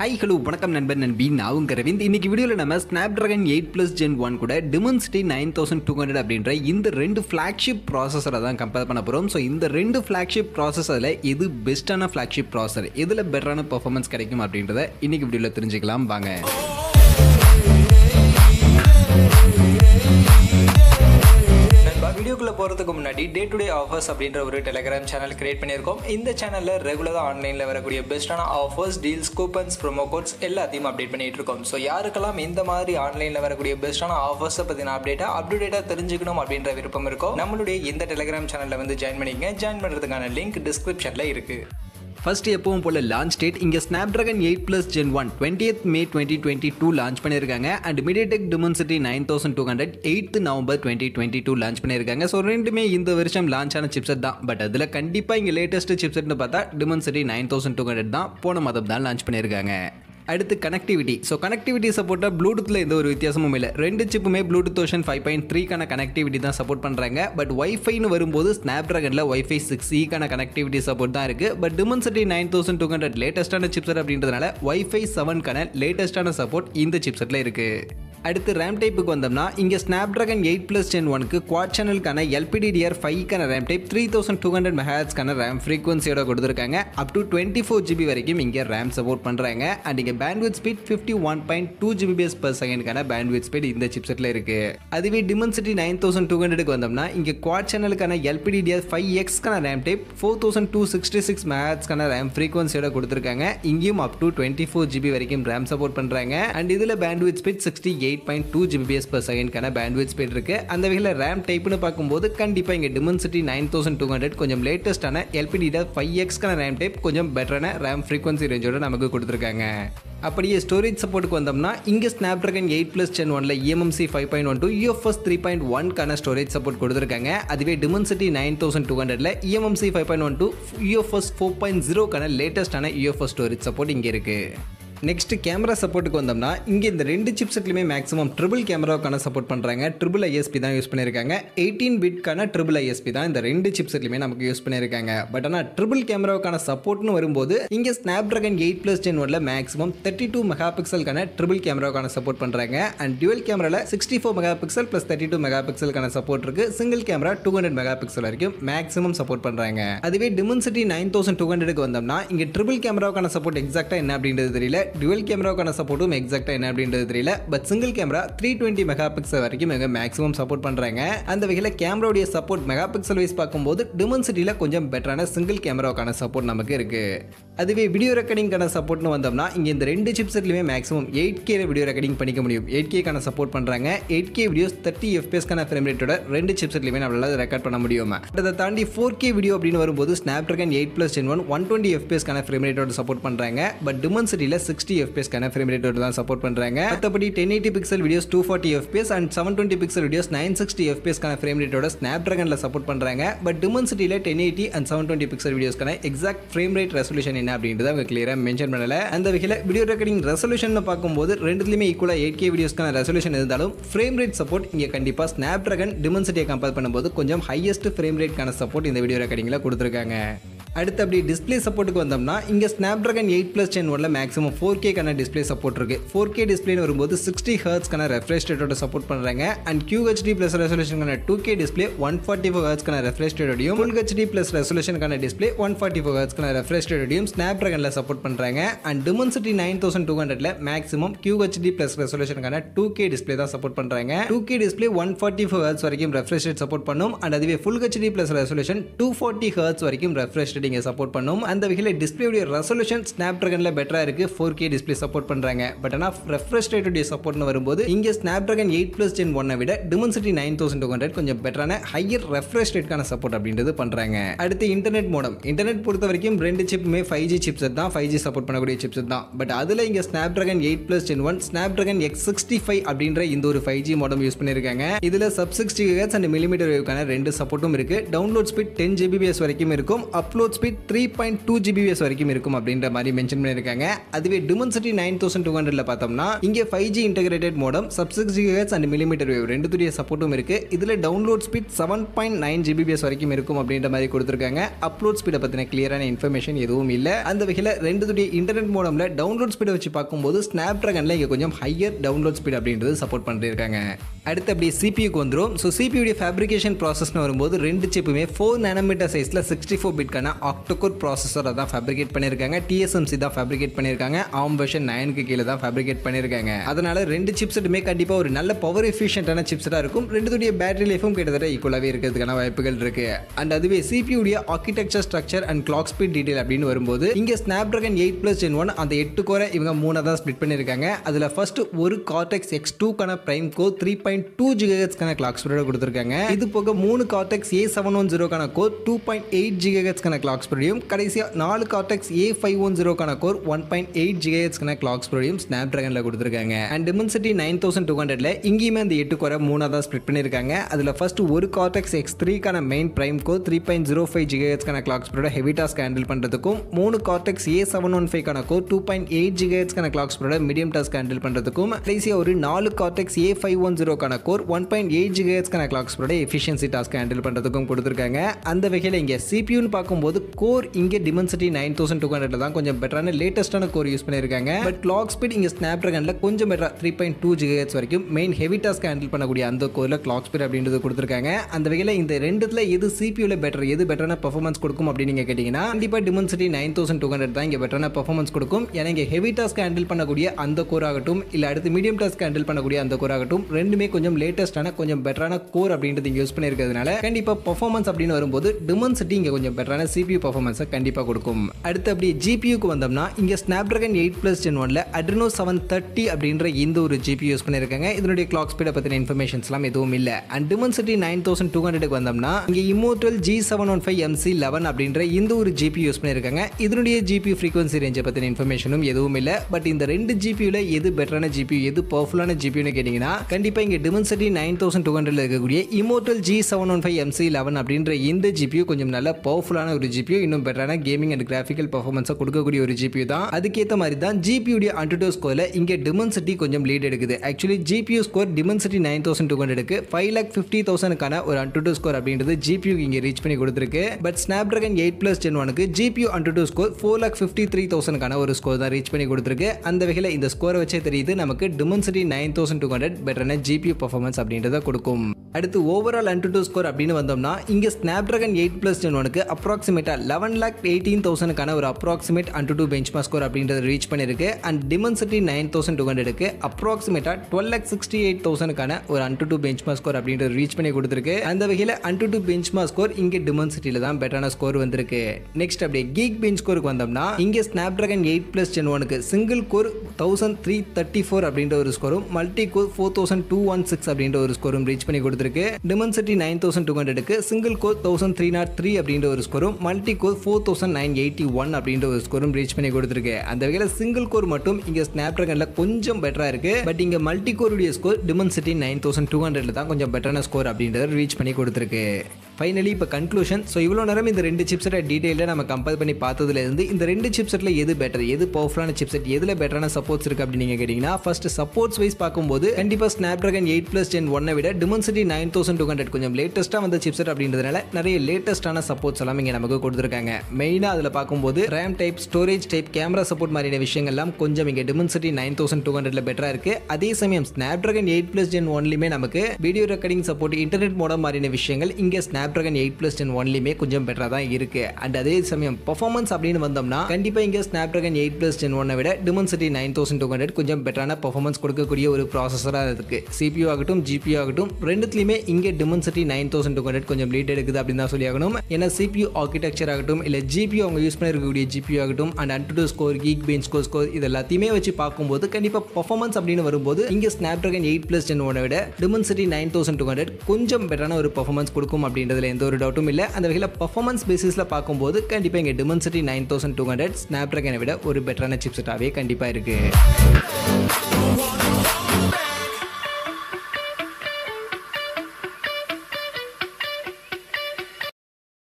hi hello வணக்கம் நண்பன் நண்பி நான் உங்க ரவிந்த் இன்னைக்கு வீடியோவில் நம்ம Snapdragon eight plus gen one கூட Dimensity nine thousand two hundred அப்படின்ற இந்த ரெண்டு ஃப்ளாக்ஷிப் ப்ராசஸரை தான் கம்பேர் பண்ண போகிறோம் ஸோ இந்த ரெண்டு ஃப்ளாக்ஷிப் ப்ராசஸரில் எது பெஸ்ட்டான ஃப்ளாக்ஷிப் ப்ராசஸர் எதில் பெட்டரான பர்ஃபார்மன்ஸ் கிடைக்கும் அப்படின்றத இன்னைக்கு வீடியோவில் தெரிஞ்சுக்கலாம் வாங்க நண்பா வீடியோக்குள்ள போகிறதுக்கு முன்னாடி டே டு டே ஆஃபர்ஸ் அப்படின்ற ஒரு டெலிகிராம் சேனல் கிரியேட் பண்ணியிருக்கோம் இந்த சேனலில் ரெகுலராக ஆன்லைனில் வரக்கூடிய பெஸ்ட்டான offers deals coupons promo codes எல்லாத்தையும் அப்டேட் பண்ணிட்டு இருக்கோம் ஸோ யாருக்கெல்லாம் இந்த மாதிரி ஆன்லைனில் வரக்கூடிய பெஸ்ட்டான ஆஃபர்ஸை பற்றின அப்டேட்டாக அப்டேட்டாக தெரிஞ்சுக்கணும் அப்படின்ற விருப்பம் இருக்கோ நம்மளுடைய இந்த டெலிகிராம் சேனலில் வந்து ஜாயின் பண்ணிக்கங்க ஜாயின் பண்ணுறதுக்கான லிங்க் டிஸ்கிரிப்ஷனில் இருக்குது ஃபர்ஸ்ட் எப்பவும் போல லான்ச் டேட் இங்கே Snapdragon eight plus gen one twentieth May twenty twenty two launch பண்ணியிருக்காங்க and MediaTek Dimensity nine thousand two hundred eighth November twenty twenty two launch பண்ணியிருக்காங்க so ரெண்டுமே இந்த வருஷம் லான்ச் ஆன சிப்செட் தான் பட் அதில் கண்டிப்பாக இங்கே லேட்டஸ்ட் சிப்செட்னு பார்த்தா Dimensity nine thousand two hundred தான் போன மாதம் தான் லான்ச் பண்ணியிருக்காங்க அடுத்து கனெக்டிவிட்டி ஸோ கனெக்டிவிட்டி சப்போர்ட்டாக ப்ளூடூத்தில் எந்த ஒரு வித்தியாசமும் இல்லை ரெண்டு சிப்புமே ப்ளூடூத் ஓஷன் ஃபைவ் பாயிண்ட் த்ரீக்கான கனெக்டிவிட்டி தான் சப்போர்ட் பண்ணுறாங்க பட் ஒய்ஃபைன்னு வரும்போது ஸ்னாப் ட்ராகனில் ஒய்ஃபை சிக்ஸ் ஈக்கான கனெக்டிவிட்டி சப்போர்ட் தான் இருக்குது but Dimensity nine thousand two hundred லேட்டஸ்ட்டான சிப்செட் அப்படின்றதுனால ஒய்ஃபை செவன்க்கான லேட்டஸ்ட்டான சப்போர்ட் இந்த சிப்செட்டில் இருக்குது அடுத்து ரேம் டைப்புக்கு வந்தோம்னா இங்கே Snapdragon eight plus gen ஒனுக்கு குவாட் சேனலுக்கான எல்பிடிடிஆர் ஃபைவ்க்கான RAM type three thousand two hundred மெஹாட்ஸ்க்கான ரேம் ஃப்ரீக்வன்சியோட கொடுத்துருக்காங்க up to twenty four GB வரைக்கும் இங்கே ரேம் சப்போர்ட் பண்ணுறாங்க அண்ட் இங்கே bandwidth speed fifty one point two GBPS per செகண்டுக்கான பேண்ட்வித் ஸ்பீட் இந்த சிப்செட்டில் இருக்குது அதுவே டிமன்சிட்டி நைன் தௌசண்ட் டூ ஹண்ட்ரடுக்கு வந்தோம்னா இங்கே குவாட் சேனலுக்கான எல்பிடிடிஆர் ஃபைவ் எக்ஸ்க்கான RAM type four thousand two sixty six மெஹாட்ஸ்க்கான ரேம் ஃப்ரீக்வன்சியோட கொடுத்துருக்காங்க இங்கேயும் up to twenty four GB வரைக்கும் ரேம் சப்போர்ட் பண்ணுறாங்க அண்ட் இதில் bandwidth speed sixty eight point two GBPS per செகண்ட்கான பேண்ட்வித் ஸ்பீட் இருக்கு அந்த வகையில் ரேம் டைப்னு பார்க்கும்போது கண்டிப்பாக இங்கே Dimensity nine thousand two hundred கொஞ்சம் லேட்டஸ்ட்டான எல்பிடியில் ஃபைவ் எக்ஸ்க்கான ரேம் டைப் கொஞ்சம் பெட்டரான ரேம் ஃப்ரீக்வன்சி ரேஞ்சோட நமக்கு கொடுத்துருக்காங்க அப்படியே ஸ்டோரேஜ் சப்போர்ட்டுக்கு வந்தோம்னா இங்கே Snapdragon eight plus gen ஒனில் eMMC five point one two UFS three point ஒன்க்கான ஸ்டோரேஜ் சப்போர்ட் கொடுத்துருக்காங்க அதுவே டிமன்சிட்டி நைன் தௌசண்ட் டூ ஹண்ட்ரட்ல eMMC five point one two UFS four point ஜீரோக்கான லேட்டஸ்ட்டான யூஎஃப்எஸ் ஸ்டோரேஜ் சப்போர்ட் இங்கே இருக்குது நெக்ஸ்ட் கேமரா சப்போர்ட்டுக்கு வந்தோம்னா இங்கே இந்த ரெண்டு சிப்செட்லையுமே மேக்ஸிமம் ட்ரிபிள் கேமராவுக்கான சப்போர்ட் பண்ணுறாங்க ட்ரிபிள் ஐஎஸ்பி தான் யூஸ் பண்ணியிருக்காங்க எயிட்டீன் பிட்கான ட்ரிபிள் ஐஎஸ்பி தான் இந்த ரெண்டு சிப்செட்லையுமே நமக்கு யூஸ் பண்ணியிருக்காங்க பட் ஆனால் ட்ரிபிள் கேமராவுக்கான சப்போர்ட்னு வரும்போது இங்கே Snapdragon eight plus gen ஒன்ல மேக்ஸிமம் தேர்ட்டி டூ மெகா பிக்சலுக்கான ட்ரிபிள் கேமராவுக்கான சப்போர்ட் பண்ணுறாங்க அண்ட் டியூவல் கேமராவில் sixty four megapixel plus thirty two mega பிக்சலுக்கான சப்போர்ட் இருக்கு single camera two hundred megapixel வரைக்கும் மேக்ஸிமம் சப்போர்ட் பண்ணுறாங்க அதுவே டிமன்சிட்டி நைன் தௌசண்ட் டூ ஹண்ட்ரடுக்கு வந்தோம்னா இங்கே ட்ரிபிள் கேமராவுக்கான சப்போர்ட் எக்ஸாக்டாக என்ன அப்படின்றது தெரியல டுவல் கேமராவுக்கான சப்போர்ட்டும் எக்ஸாக்டாக என்ன அப்படின்றது தெரியல but single camera three twenty megapixel வரைக்கும் இவங்க மேக்ஸிமம் சப்போர்ட் பண்ணுறாங்க அந்த வகையில் கேமராவுடைய சப்போர்ட் மெகா பிக்சல் வைஸ் பார்க்கும்போது டிமன்சிட்டியில் கொஞ்சம் பெட்டரான சிங்கிள் கேமராவுக்கான சப்போர்ட் நமக்கு இருக்குது அதுவே வீடியோ ரெக்கார்டிங்கான சப்போர்ட்னு வந்தோம்னா இங்கே இந்த ரெண்டு சிப்செட்லையுமே maximum eight K video recording பண்ணிக்க முடியும் எயிட் கேக்கான சப்போர்ட் பண்ணுறாங்க எயிட் கே வீடியோஸ் தேர்ட்டி எஃபிஎஸ்க்கான ஃப்ரேம் ரேட்டோட ரெண்டு சிப்செட்லையுமே நம்மளால ரெக்கார்ட் பண்ண முடியும் அதை தாண்டி ஃபோர் கே வீடியோ அப்படின்னு வரும்போது Snapdragon eight plus gen one one twenty எஃபிஎஸ்க்கான ஃப்ரேம் ரேட்டோட சப்போர்ட் பண்ணுறாங்க பட் டிமன்சிட்டியில் சிக்ஸ்டி எஃபிஎஸ்க்கான ஃப்ரேம் ரேட்டோட தான் சப்போர்ட் பண்ணுறாங்க மற்றபடி ten eighty pixel videos two forty FPS and seven twenty pixel videos nine sixty எஃபிஎஸ்க்கான ஃப்ரேம் ரேட்டோட ஸ்னாப் ட்ராகனில் சப்போர்ட் பண்ணுறாங்க பட் டிமன்சிட்டியில் ten eighty and seven twenty pixel வீடியோஸ்க்கான எக்ஸாக்ட் ஃப்ரேம் ரேட் ரெசல்யூஷன் என்ன அப்படின்றத அவங்க கிளியராக மென்ஷன் பண்ணல அந்த வகையில் வீடியோ ரெக்கார்டிங் ரெசல்யூஷன் பார்க்கும்போது ரெண்டுத்துலையுமே ஈக்குவலாக எயிட் கே வீடியோஸ்க்கான ரெசல்யூஷன் இருந்தாலும் ஃப்ரேம் ரேட் சப்போர்ட் இங்கே கண்டிப்பாக ஸ்னாப் ட்ராகன் டிமன்சிட்டியை கம்பேர் பண்ணும்போது கொஞ்சம் ஹையஸ்ட் ஃப்ரேம் ரேட்கான சப்போர்ட் இந்த வீடியோ ரெக்கார்டிங்கில் கொடுத்துருக்காங்க அடுத்து அப்படி டிஸ்பிளே சப்போர்ட்டுக்கு வந்தோம்னா இங்கே Snapdragon eight plus gen ஒன்ல மேக்ஸிமம் ஃபோர் கேக்கான டிஸ்பிளே சப்போர்ட் இருக்கு ஃபோர் கே டிஸ்பிளேன்னு வரும்போது சிக்ஸ்டி ஹர்ட்ஸ்க்கான ரெஃப்ரெஷ் ரேட்டோட சப்போர்ட் பண்ணுறாங்க அண்ட் QHD ப்ளஸ் ரெசல்யூஷனுக்கான two K display one forty four ஹர்ட்ஸ்க்கான ரெஃப்ரெஷ் ரேட்டோடையும் ஃபுல் ஹெச்டி ப்ளஸ் ரெசல்யூஷனுக்கான டிஸ்பிளே ஒன் ஃபார்ட்டி ஃபோர் ஹர்ட்ஸ்க்கான ரெஃப்ரெஷ் ரேட்டோடையும் ஸ்னாப் ட்ராகனில் சப்போர்ட் பண்ணுறாங்க and Dimensity nine thousand two ஹண்ட்ரட்ல மேக்ஸிமம் QHD ப்ளஸ் ரெசல்யூஷனுக்கான டூ கே டிஸ்பிளே தான் சப்போர்ட் பண்ணுறாங்க two K display one forty four hertz வரைக்கும் ரெஃப்ரெஷ் ரேட் சப்போர்ட் பண்ணும் அண்ட் அதுவே full HD plus resolution two forty hertz வரைக்கும் refresh ரேட்டிங்கை support பண்ணும் அந்த வகையில் டிஸ்பிளேடைய ரெசல்யூஷன் ஸ்னாப் ட்ராகனில் பெட்டராக இருக்குது ஃபோர் கே டிஸ்பிளே சப்போர்ட் பண்ணுறாங்க பட் ஆனால் ரெஃப்ரெஷ் ரேட்டுடைய சப்போர்ட்னு வரும்போது இங்கே Snapdragon eight plus gen ஒன்னை விட Dimensity nine thousand two hundred கொஞ்சம் பெட்டரான ஹையர் ரெஃப்ரெஷ் ரேட்கான சப்போர்ட் அப்படின்றது பண்ணுறாங்க அடுத்து இன்டர்நெட் மோடம் இன்டர்நெட் பொறுத்த வரைக்கும் ரெண்டு சிப்புமே ஃபைவ் ஜி சிப்செட் தான் ஃபைவ் ஜி சப்போர்ட் பண்ணக்கூடிய சிப்செட் தான் பட் அதில் இங்கே Snapdragon eight plus gen one Snapdragon X sixty five அப்படின்ற இந்த ஒரு ஃபைவ் ஜி மோடம் யூஸ் பண்ணியிருக்காங்க இதில் sub sixty hertz and millimeter வேவ்க்கான ரெண்டு சப்போர்ட்டும் இருக்குது டவுன்லோட் ஸ்பீட் டென் ஜிபிபிஎஸ் வரைக்கும் இருக்கும் upload download speed three point two GBS வரைக்கும் இருக்கும் அப்படின்ற மாதிரி மென்ஷன் பண்ணியிருக்காங்க அதுவே டிமன்சிட்டி நைன் தௌசண்ட் டூ ஹண்ட்ரட்ல பார்த்தோம்னா இங்கே five G integrated modem sub six GH and millimeter wave ரெண்டுத்துடைய சப்போர்ட்டும் இருக்கு இதில் download speed seven point nine GBS வரைக்கும் இருக்கும் அப்படின்ற மாதிரி கொடுத்துருக்காங்க அப்லோட் ஸ்பீடை பற்றின கிளியரான இன்ஃபர்மேஷன் எதுவும் இல்லை அந்த வகையில் ரெண்டுத்துடைய இன்டர்நெட் மோடம்ல டவுன்லோட் ஸ்பீடை வச்சு பார்க்கும்போது ஸ்னாப் ட்ராகனில் இங்கே கொஞ்சம் ஹையர் டவுன்லோட் ஸ்பீட் அப்படின்றது சப்போர்ட் பண்ணிருக்காங்க அடுத்து அப்படியே சிபியூக்கு வந்துடும் ஸோ சிபியுடைய ஃபேப்ரிகேஷன் ப்ராசஸ்னு வரும்போது ரெண்டு சிப்புமே ஃபோர் நேனோமீட்டர் சைஸில் சிக்ஸ்டி ஃபோர் பிட்கான ஆக்டோகோர் ப்ராசஸரை தான் ஃபேப்ரிகேட் பண்ணியிருக்காங்க டிஎஸ்எம்சி தான் ஃபேப்ரிகேட் பண்ணியிருக்காங்க ஆம் வெர்ஷன் நைனுக்கு கீழே தான் ஃபேப்ரிகேட் பண்ணியிருக்காங்க அதனால ரெண்டு சிப்செட்டுமே கண்டிப்பாக ஒரு நல்ல பவர் எஃபிஷியன்டான சிப்செட்டாக இருக்கும் ரெண்டுத்துடைய பேட்டரி லைஃபும் கிட்டத்தட்ட ஈக்குவலாகவே இருக்கிறதுக்கான வாய்ப்புகள் இருக்கு அண்ட் அதுவே சிபியுடைய architecture structure and clock speed detail அப்படின்னு வரும்போது இங்கே Snapdragon eight plus gen one அந்த எட்டு கோரை இவங்க மூணாக தான் ஸ்பிட் பண்ணியிருக்காங்க அதில் ஃபர்ஸ்ட் ஒரு கார்டெக்ஸ் எக்ஸ் டூக்கான prime core three point two ஜிகஹெச்க்கான கிளாக் ஸ்பீடோட கொடுத்துருக்காங்க இது போக மூணு கார்டெக்ஸ் ஏ செவன் ஒன் ஜீரோக்கான கோர் டூ பாயிண்ட் எயிட் ஜிகஹெச்க்கான கிளாக் ஸ்பீடையும் கடைசியாக நாலு கார்டெக்ஸ் ஏ ஃபைவ் ஒன் ஜீரோக்கான கோர் ஒன் பாயிண்ட் எயிட் ஜிகஹெச்க்கான கிளாக் ஸ்பீடையும் ஸ்னாப் ட்ராகனில் கொடுத்துருக்காங்க and Dimensity nine thousand two ஹண்ட்ரட்ல இங்கேயுமே அந்த எட்டு கோரை மூணாக தான் ஸ்பிட் பண்ணியிருக்காங்க அதில் ஃபர்ஸ்ட் ஒரு கார்டெக்ஸ் எக்ஸ் த்ரீக்கான main prime core three point zero five ஜிகஹெச்க்கான கிளாக் ஸ்பீடோட ஹெவி டாஸ்க் ஹேண்டில் பண்ணுறதுக்கும் மூணு கார்டெக்ஸ் ஏ செவன் ஒன் ஃபைவ்க்கான கோ டூ பாயிண்ட் எயிட் ஜிகஹெச்க்கான கிளாக் ஸ்பீடோட மீடியம் டாஸ்க் ஹேண்டில் பண்ணுறதுக்கும் கடைசியாக ஒரு நாலு கார்டெக்ஸ் ஏ ஃபைவ் ஒன் ஜீரோக்கான கோர் ஒன் பாயிண்ட் எயிட் ஜிகஹெச்க்கான கிளாக் ஸ்பீடோட எஃபிஷியன்சி டாஸ்க் ஹேண்டில் பண்ணுறதுக்கும் கொடுத்துருக்காங்க அந்த வகையில் இங்கே சிபியூன்னு பார்க்கும்போது கோர் இங்கே டிமென்சிட்டி நைன் தௌசண்ட் டூ ஹண்ட்ரட்ல தான் கொஞ்சம் பெட்டரான லேட்டஸ்டான கோர் யூஸ் பண்ணியிருக்காங்க பட் கிளாக் ஸ்பீட் இங்கே ஸ்னாப் ட்ராகனில் கொஞ்சம் பெட்டரா த்ரீ பாயிண்ட் டூ ஜிஹெச் வரைக்கும் மெயின் ஹெவி டாஸ்க் ஹேண்டில் பண்ணக்கூடிய அந்த கோரில் கிளாக் ஸ்பீட் அப்படின்றது கொடுத்துருக்காங்க அந்த வகையில் இந்த ரெண்டுத்தில் எது சிபியூவில் பெட்டர் எது பெட்டரான பர்ஃபார்மன்ஸ் கொடுக்கும் அப்படின்னு நீங்கள் கேட்டிங்கன்னா கண்டிப்பாக Dimensity nine thousand two hundred தான் இங்கே பெட்டரான பர்ஃபார்மன்ஸ் கொடுக்கும் ஏன்னா இங்கே ஹெவி டாஸ்க் ஹேண்டில் பண்ணக்கூடிய அந்த கோர் ஆகட்டும் இல்லை அடுத்து மீடியம் டாஸ்க் ஹேண்டில் பண்ணக்கூடிய அந்த கோர் ஆகட்டும் ரெண்டுமே கொஞ்சம் லேட்டஸ்டான கொஞ்சம் பெட்டரான கோர் அப்படின்றது இங்கே யூஸ் பண்ணியிருக்கிறதுனால கண்டிப்பாக பர்ஃபார்மன்ஸ் அப்படின்னு வரும்போது டிமென்சிட்டி இங்கே கொஞ்சம் பெட்டரான சிபியூ பர்ஃபார்மன்ஸை கண்டிப்பாக கொடுக்கும் அடுத்து அப்படியே ஜிபியூக்கு வந்தோம்னா இங்கே Snapdragon eight plus gen ஒன்ல அட்ரினோ செவன் தேர்ட்டி அப்படின்ற இந்த ஒரு ஜிபி யூஸ் பண்ணியிருக்காங்க இதனுடைய கிளாக் ஸ்பீடை பற்றின இன்ஃபர்மேஷன்ஸ்லாம் எதுவும் இல்லை and Dimensity nine thousand two ஹண்ட்ரடுக்கு வந்தோம்னா இங்கே Immortal G seven one five MC eleven அப்படின்ற இந்த ஒரு ஜிபி யூஸ் பண்ணியிருக்காங்க இதனுடைய ஜிபி ஃப்ரீக்வன்சி ரேஞ்சை பற்றின இன்ஃபர்மேஷனும் எதுவும் இல்லை பட் இந்த ரெண்டு ஜிபியில் எது பெட்டரான ஜிபி எது பவர்ஃபுல்லான ஜிபின்னு கேட்டிங்கன்னா கண்டிப்பாக இங்கே டிமென்சிட்டி நைன் தௌசண்ட் டூ ஹண்ட்ரட்ல இருக்கக்கூடிய Immortal G seven one five MC eleven அப்படின்ற இந்த ஜிபியூ கொஞ்சம் நல்ல பவர்ஃபுல்லான ஒரு ஜிபியூ இன்னும் பெட்டரான கேமிங் அண்ட் கிராஃபிக்கல் பர்ஃபார்மன்ஸை கொடுக்கக்கூடிய ஒரு ஜிபியூ தான் அதுக்கேற்ற மாதிரி தான் ஜிபியுடைய அன்டுடோ ஸ்கோரில் இங்கே டிமென்சிட்டி கொஞ்சம் லீட் எடுக்குது actually GPU score Dimensity nine thousand two ஹண்ட்ரடுக்கு ஃபைவ் லேக் ஃபிஃப்டி தௌசண்ட்க்கான ஒரு அன்டுடோ ஸ்கோர் அப்படின்றது ஜிபியூ இங்கே ரீச் பண்ணி கொடுத்துருக்கு but Snapdragon eight plus gen ஒனுக்கு GPU AnTuTu score four lakh fifty three தௌசண்ட்க்கான ஒரு ஸ்கோர் தான் ரீச் பண்ணி கொடுத்துருக்கு அந்த வகையில் இந்த ஸ்கோரை வச்சே தெரியுது நமக்கு Dimensity nine thousand two hundred பெட்டரான ஜிபியூ பர்ஃபார்மன்ஸ் அப்படின்றத கொடுக்கும் அடுத்து ஓவரால் அன்டுடோ ஸ்கோர் அப்படின்னு வந்தோம்னா இங்கே Snapdragon eight plus gen ஒனுக்கு அப்ராக்சிமேட்டாக லெவன் லேக் எயிட்டீன் தௌசண்ட்க்கான ஒரு approximate AnTuTu bench score அப்படின்றது ரீச் பண்ணியிருக்கு and Dimensity nine thousand two ஹண்ட்ரடுக்கு அப்ராக்சிமேட்டாக டுவெல் லேக் சிக்ஸ்டி எயிட் தௌசண்ட்க்கான ஒரு அன்டு டூ பெஞ்ச் ஸ்கோர் அப்படின்றது ரீச் பண்ணி கொடுத்துருக்கு அந்த வகையில் அன்டு டூ பெஞ்ச் ஸ்கோர் இங்கே டிமென்சிட்டியில் தான் பெட்டரான ஸ்கோர் வந்திருக்கு நெக்ஸ்ட் அப்படியே கீக் பெஞ்ச் ஸ்கோருக்கு வந்தோம்னா இங்கே Snapdragon eight plus gen ஒனுக்கு single core thousand three thirty four அப்படின்ற ஒரு ஸ்கோரும் multi core four thousand two one six அப்படின்ற ஒரு ஸ்கோரும் ரீச் பண்ணி கொடுத்துருக்கு டிமென்சிட்டி நைன் தௌசண்ட் டூ ஹண்ட்ரடுக்கு single core thousand three naught three அப்படின்ற ஒரு ஸ்கோரும் multi core four thousand nine eighty one அப்படின்ற ஒரு ஸ்கோரும் ரீச் பண்ணி கொடுத்துருக்கு அந்த வகையில் சிங்கிள் கோர் மட்டும் இங்கே ஸ்னாப் ட்ராகனில் கொஞ்சம் பெட்டராக இருக்கு பட் இங்கே மல்டி கோருடைய score Dimensity nine thousand two ஹண்ட்ரட்ல தான் கொஞ்சம் பெட்டரான ஸ்கோர் அப்படின்றத ரீச் பண்ணி கொடுத்துருக்கு ஃபைனலி இப்போ கன்க்ளூஷன் ஸோ இவ்வளோ நேரம் இந்த ரெண்டு சிப்செட்டை டீட்டெயிலாக நம்ம கம்பேர் பண்ணி பார்த்ததுலேருந்து இந்த ரெண்டு சிப்செட்டில் எது பெட்டர் எது பவர்ஃபுல்லான சிப்செட் எதில் பெட்டரான சப்போர்ட்ஸ் இருக்குது அப்படின்னு நீங்கள் கேட்டிங்கன்னா ஃபர்ஸ்ட் சப்போர்ட்ஸ் வைஸ் பார்க்கும்போது கண்டிப்பாக Snapdragon eight plus gen ஒன்னை விட Dimensity nine thousand two hundred கொஞ்சம் லேட்டஸ்ட்டாக வந்த சிப்செட் அப்படின்றதுனால நிறைய லேட்டஸ்ட்டான சப்போர்ட்ஸ் எல்லாம் இங்கே நமக்கு கொடுத்துருக்காங்க மெயினாக அதில் பார்க்கும்போது RAM type storage type camera support மாதிரியான விஷயங்கள்லாம் கொஞ்சம் இங்கே டிமென்சிட்டி நைன் தௌசண்ட் டூ ஹண்ட்ரட்ல பெட்டராக இருக்குது அதே சமயம் Snapdragon eight plus gen ஒன்லையுமே நமக்கு video recording support internet modem மாதிரியான விஷயங்கள் இங்கே Snapdragon eight plus gen ஒன்லையுமே கொஞ்சம் பெட்டராக தான் இருக்குது அண்ட் அதே சமயம் பர்ஃபார்மன்ஸ் அப்படின்னு வந்தோம்னா கண்டிப்பாக இங்கே Snapdragon eight plus gen ஒன்னை விட Dimensity nine thousand two hundred கொஞ்சம் பெட்டரான பர்ஃபார்மன்ஸ் கொடுக்கக்கூடிய ஒரு ப்ராசஸராக இருக்குது சிபியூ ஆகட்டும் ஜிபியூ ஆகட்டும் ரெண்டுத்துலையுமே இங்கே Dimensity nine thousand two hundred கொஞ்சம் லீட் எடுக்குது அப்படின்னு தான் சொல்லி ஆகணும் ஏன்னா சிபியூ ஆர்கிடெக்சர் ஆகட்டும் இல்லை ஜிபியூ அவங்க யூஸ் பண்ணிருக்கக்கூடிய ஜிபியூ ஆகட்டும் and AnTuTu score Geekbench score score இது எல்லாத்தையுமே வச்சு பார்க்கும்போது கண்டிப்பாக பர்ஃபார்மன்ஸ் அப்படின்னு வரும்போது இங்கே Snapdragon eight plus gen ஒன்னை விட Dimensity nine thousand two hundred கொஞ்சம் பெட்டரான ஒரு பர்ஃபார்மன்ஸ் கொடுக்கும் அப்படின்றதுல எந்த ஒரு டவுட்டும் இல்லை அந்த வகையில் பர்ஃபார்மன்ஸ் பேசிஸில் பார்க்கும்போது கண்டிப்பாக இங்கே Dimensity nine thousand two hundred ஸ்னாப் ட்ராகனை விட ஒரு பெட்டரான சிப்செட்டாகவே கண்டிப்பாக இருக்குது